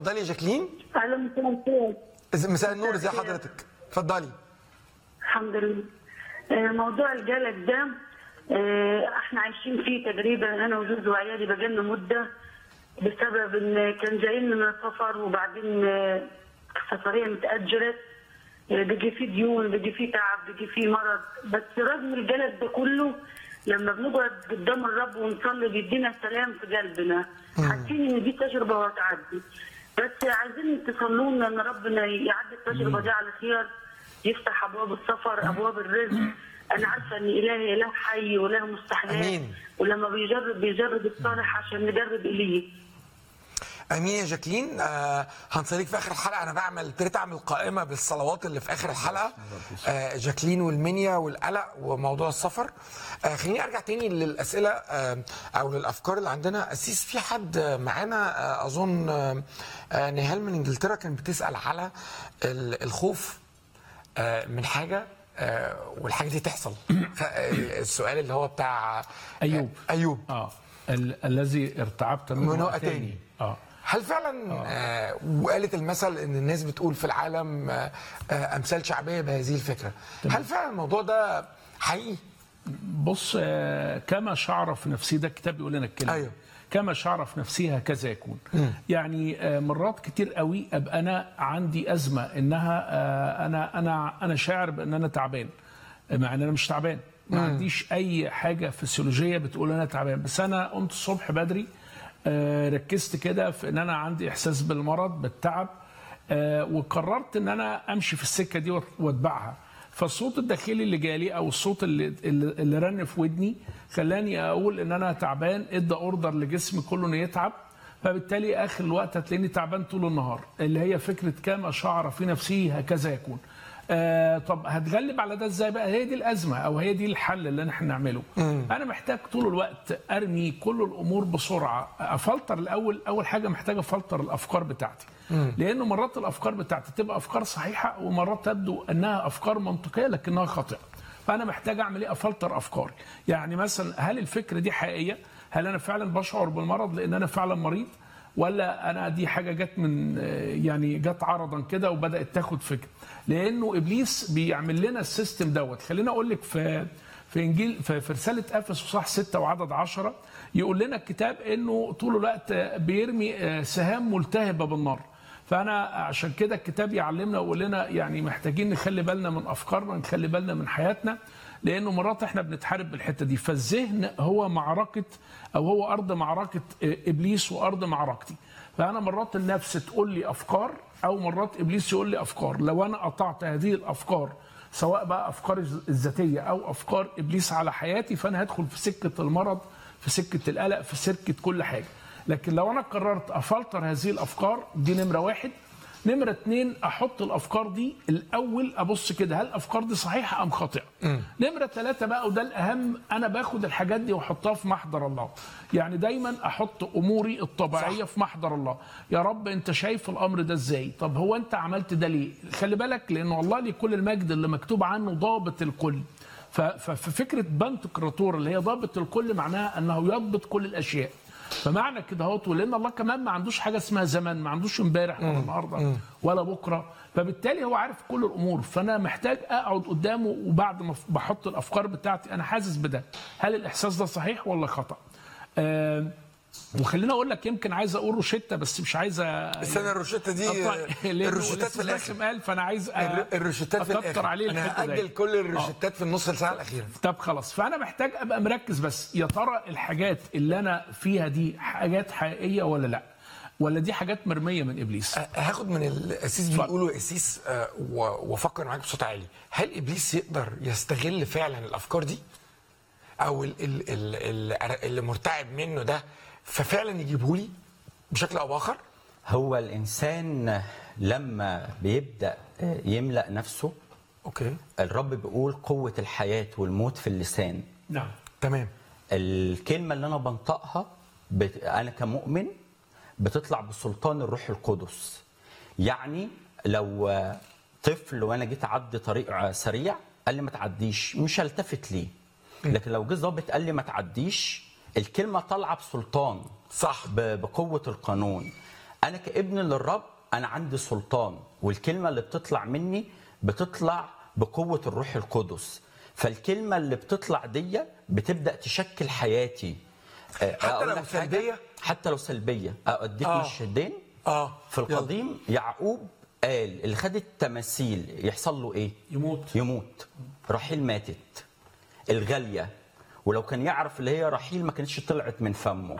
اتفضلي يا جاكلين الو مساء الخير إز- مساء النور ازي مساء الخير. حضرتك اتفضلي الحمد لله آه، موضوع الجلد ده آه، احنا عايشين فيه تقريبا انا وجوزي وعيالي بقالنا مده بسبب ان كان جايين من السفر وبعدين آه، السفريه متاجلت آه، بيجي فيه ديون بيجي فيه تعب بيجي فيه مرض بس رغم الجلد ده كله لما بنقعد قدام الرب ونصلي بيدينا سلام في قلبنا حاسين ان دي تجربه وهتعدي بس عايزين تصلوا لنا ان ربنا يعدي التجربه دي على خير يفتح ابواب السفر ابواب الرزق انا عارفه ان الهي اله حي واله مستحيلات آمين. ولما بيجرب بيجرب الصالح عشان نجرب اليه امين يا جاكلين آه هنصليك في اخر الحلقه انا بعمل ابتديت اعمل قائمه بالصلوات اللي في اخر الحلقه آه جاكلين والمنيا والقلق وموضوع السفر آه خليني ارجع تاني للاسئله آه او للافكار اللي عندنا اسيس في حد آه، معانا آه اظن آه آه نهال من انجلترا كانت بتسال على ال- الخوف آه من حاجه آه والحاجه دي تحصل ف- السؤال اللي هو بتاع أيوب. آه ايوب اه ال- الذي ارتعبت منه منه أتاني. أتاني. اه هل فعلا آه وقالت المثل ان الناس بتقول في العالم آه آه امثال شعبيه بهذه الفكره هل فعلا الموضوع ده حقيقي بص آه، كما شعر في نفسي ده الكتاب بيقول لنا الكلمه أيوه. كما شعر في نفسي هكذا يكون يعني آه، مرات كتير قوي ابقى انا عندي ازمه انها آه، انا انا انا شاعر بان انا تعبان مع ان انا مش تعبان ما عنديش اي حاجه فسيولوجيه بتقول انا تعبان بس انا قمت الصبح بدري آه، ركزت كده في ان انا عندي احساس بالمرض بالتعب آه، وقررت ان انا امشي في السكه دي وأت- واتبعها فالصوت الداخلي اللي جالي او الصوت اللي اللي اللي رن في ودني خلاني اقول ان انا تعبان ادى اوردر لجسمي كله انه يتعب فبالتالي اخر الوقت هتلاقيني تعبان طول النهار اللي هي فكره كما شعر في نفسه هكذا يكون آه طب هتغلب على ده ازاي بقى هي دي الازمه او هي دي الحل اللي احنا نعمله انا محتاج طول الوقت ارمي كل الامور بسرعه افلتر الاول اول حاجه محتاج افلتر الافكار بتاعتي لانه مرات الافكار بتاعتي تبقى افكار صحيحه ومرات تبدو انها افكار منطقيه لكنها خاطئه فانا محتاج اعمل ايه افلتر افكاري يعني مثلا هل الفكره دي حقيقيه هل انا فعلا بشعر بالمرض لان انا فعلا مريض ولا انا دي حاجه جت من يعني جت عرضا كده وبدات تاخد فكره لانه ابليس بيعمل لنا السيستم دوت خليني اقول لك في في انجيل في في رساله افسس صح 6 وعدد 10 يقول لنا الكتاب انه طول الوقت بيرمي سهام ملتهبه بالنار فانا عشان كده الكتاب يعلمنا ويقول لنا يعني محتاجين نخلي بالنا من افكارنا نخلي بالنا من حياتنا لانه مرات احنا بنتحارب بالحته دي فالذهن هو معركه او هو ارض معركه ابليس وارض معركتي فانا مرات النفس تقول لي افكار او مرات ابليس يقول لي افكار لو انا قطعت هذه الافكار سواء بقى افكار الذاتيه او افكار ابليس على حياتي فانا هدخل في سكه المرض في سكه القلق في سكه كل حاجه لكن لو انا قررت افلتر هذه الافكار دي نمره واحد نمرة اتنين احط الافكار دي الاول ابص كده هل الافكار دي صحيحة ام خاطئة نمرة ثلاثة بقى وده الاهم انا باخد الحاجات دي واحطها في محضر الله يعني دايما احط اموري الطبيعية في محضر الله يا رب انت شايف الامر ده ازاي طب هو انت عملت ده ليه خلي بالك لان والله لكل المجد اللي مكتوب عنه ضابط الكل ففكرة بنتقراطور اللي هي ضابط الكل معناها انه يضبط كل الاشياء فمعنى كده اهوت ولان الله كمان ما عندوش حاجه اسمها زمن ما عندوش امبارح ولا النهارده ولا بكره فبالتالي هو عارف كل الامور فانا محتاج اقعد قدامه وبعد ما بحط الافكار بتاعتي انا حاسس بده هل الاحساس ده صحيح ولا خطا آه وخليني اقول لك يمكن عايز اقول روشته بس مش عايز بس انا الروشته دي الروشتات في الاخر قال فانا عايز الروشتات في الاخر عليه انا هاجل كل الروشتات في النص ساعه الاخيره طب خلاص فانا محتاج ابقى مركز بس يا ترى الحاجات اللي انا فيها دي حاجات حقيقيه ولا لا ولا دي حاجات مرميه من ابليس هاخد من الاسيس بيقولوا اسيس وافكر معاك بصوت عالي هل ابليس يقدر يستغل فعلا الافكار دي او اللي مرتعب منه ده ففعلا يجيبه لي بشكل او باخر هو الانسان لما بيبدا يملا نفسه اوكي الرب بيقول قوه الحياه والموت في اللسان نعم تمام الكلمه اللي انا بنطقها بت... انا كمؤمن بتطلع بسلطان الروح القدس يعني لو طفل وانا جيت اعدي طريق سريع قال لي ما تعديش مش هلتفت ليه لكن لو جه ظابط قال لي ما تعديش الكلمه طالعه بسلطان صح بقوه القانون انا كابن للرب انا عندي سلطان والكلمه اللي بتطلع مني بتطلع بقوه الروح القدس فالكلمه اللي بتطلع دي بتبدا تشكل حياتي آه، حتى أقول لو لك حاجة؟ سلبية؟ حتى لو سلبيه اديك آه. مشهدين اه في القديم يعقوب قال اللي خد التماثيل يحصل له ايه يموت يموت رحيل ماتت الغالية ولو كان يعرف اللي هي رحيل ما كانتش طلعت من فمه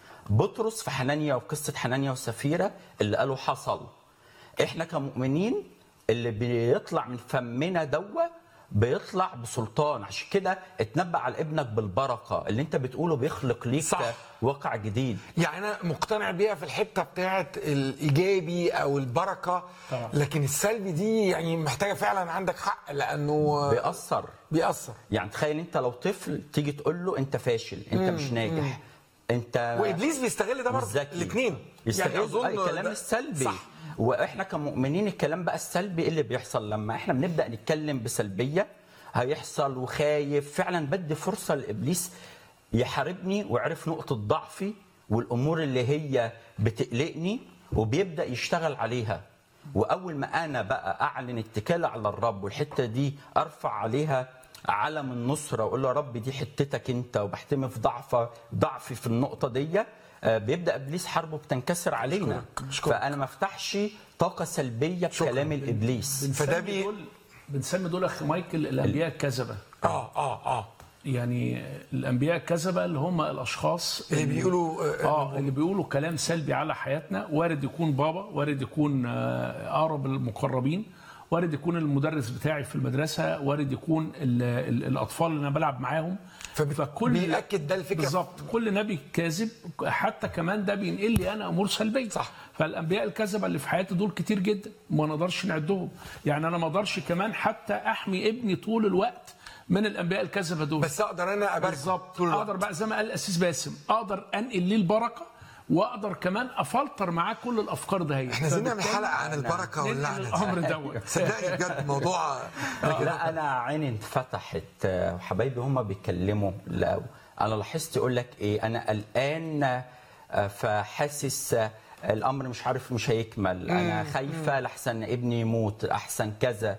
بطرس في حنانيا وقصة حنانيا وسفيرة اللي قالوا حصل احنا كمؤمنين اللي بيطلع من فمنا دوا بيطلع بسلطان عشان كده اتنبأ على ابنك بالبركة اللي انت بتقوله بيخلق ليك صح. واقع جديد يعني انا مقتنع بيها في الحته بتاعت الايجابي او البركه طبعا. لكن السلبي دي يعني محتاجه فعلا عندك حق لانه بيأثر بيأثر يعني تخيل انت لو طفل تيجي تقول له انت فاشل انت مش ناجح انت وابليس بيستغل ده برضه مش ذكي. الاثنين يستغل يعني أظن الكلام ده- السلبي صح واحنا كمؤمنين الكلام بقى السلبي إيه اللي بيحصل لما احنا بنبدا نتكلم بسلبيه هيحصل وخايف فعلا بدي فرصه لابليس يحاربني ويعرف نقطه ضعفي والامور اللي هي بتقلقني وبيبدا يشتغل عليها واول ما انا بقى اعلن اتكالي على الرب والحته دي ارفع عليها علم النصره واقول له يا رب دي حتتك انت وبحتمي في ضعف ضعفي في النقطه دي آه، بيبدا ابليس حربه بتنكسر علينا أشكرك، أشكرك. فانا ما افتحش طاقه سلبيه بكلام الابليس فده بنسمي بي- دول بنسمي دول اخ مايكل الانبياء الكذبه اه اه اه يعني الانبياء الكذبه اللي هم الاشخاص اللي بيقولوا آه، اه اللي بيقولوا كلام سلبي على حياتنا وارد يكون بابا وارد يكون آه، اقرب المقربين وارد يكون المدرس بتاعي في المدرسه وارد يكون ال ال الاطفال اللي انا بلعب معاهم فبت- بيأكد ده الفكرة. بالظبط كل نبي كاذب حتى كمان ده بينقل لي انا امور سلبيه صح. فالانبياء الكذبه اللي في حياتي دول كتير جدا ما نقدرش نعدهم يعني انا ما اقدرش كمان حتى احمي ابني طول الوقت من الانبياء الكذبه دول بس اقدر انا ابارك بالظبط طول الوقت اقدر بقى زي ما قال الاسيس باسم اقدر انقل ليه البركه واقدر كمان افلتر معاه كل الافكار ده هي احنا عايزين نعمل حلقه عن البركه واللعنه دي. الامر دوت صدقني بجد موضوع لا انا عيني اتفتحت آه، وحبايبي هم بيتكلموا لو انا لاحظت يقول لك ايه انا قلقان آه، فحاسس آه، الامر مش عارف مش هيكمل انا خايفه لحسن ابني يموت احسن كذا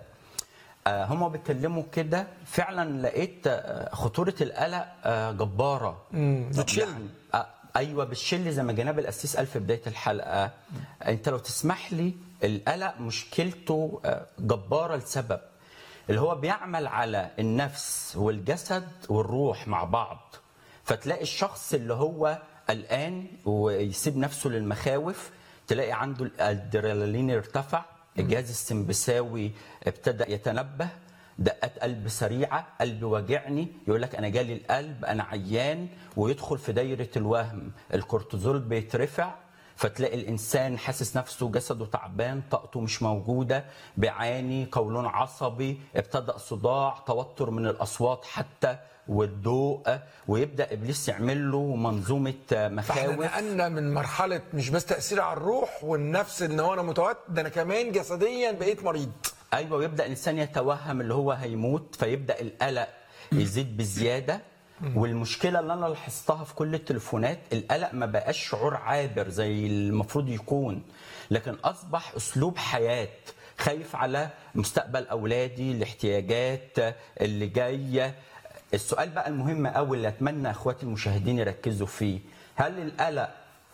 آه، هم بيتكلموا كده فعلا لقيت آه، خطوره القلق آه، جباره بتشل. يعني آه، ايوه بالشل زي ما جناب القسيس قال في بدايه الحلقه انت لو تسمح لي القلق مشكلته آه، جباره لسبب اللي هو بيعمل على النفس والجسد والروح مع بعض فتلاقي الشخص اللي هو قلقان ويسيب نفسه للمخاوف تلاقي عنده الادرينالين ارتفع الجهاز السمبساوي ابتدى يتنبه دقات قلب سريعه قلبي واجعني يقول لك انا جالي القلب انا عيان ويدخل في دايره الوهم الكورتيزول بيترفع فتلاقي الانسان حاسس نفسه جسده تعبان طاقته مش موجوده بيعاني قولون عصبي ابتدى صداع توتر من الاصوات حتى والضوء ويبدا ابليس يعمل له منظومه فاحنا مخاوف نقلنا من مرحله مش بس تاثير على الروح والنفس ان هو انا متوتر ده انا كمان جسديا بقيت مريض ايوه ويبدا الانسان يتوهم اللي هو هيموت فيبدا القلق يزيد بزياده والمشكله اللي انا لاحظتها في كل التليفونات القلق ما بقاش شعور عابر زي المفروض يكون لكن اصبح اسلوب حياه خايف على مستقبل اولادي الاحتياجات اللي جايه السؤال بقى المهم قوي اللي اتمنى اخواتي المشاهدين يركزوا فيه هل القلق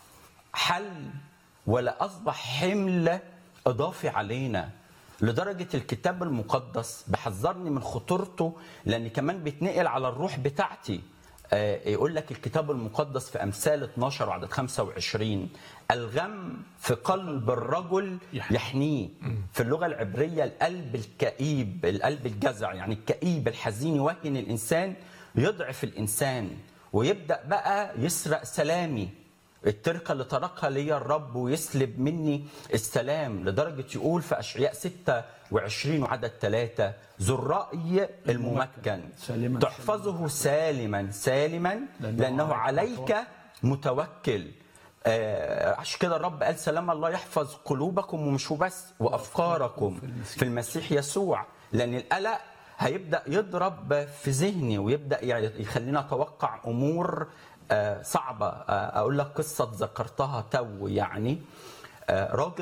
حل ولا اصبح حمل اضافي علينا لدرجه الكتاب المقدس بحذرني من خطورته لان كمان بيتنقل على الروح بتاعتي آه، يقول لك الكتاب المقدس في امثال 12 وعدد 25 الغم في قلب الرجل يحني. يحنيه في اللغه العبريه القلب الكئيب القلب الجزع يعني الكئيب الحزين يوهن الانسان يضعف الانسان ويبدا بقى يسرق سلامي التركه اللي تركها لي الرب ويسلب مني السلام لدرجه يقول في اشعياء 26 وعدد 3 ذو الراي الممكن سالما تحفظه سالما سالما لأنه لانه عليك عليك متوكل آه، عشان كده الرب قال سلام الله يحفظ قلوبكم ومش بس وافكاركم في المسيح يسوع لان القلق هيبدا يضرب في ذهني ويبدا يخليني اتوقع امور آه، صعبه آه، اقول لك قصه ذكرتها تو يعني آه، راجل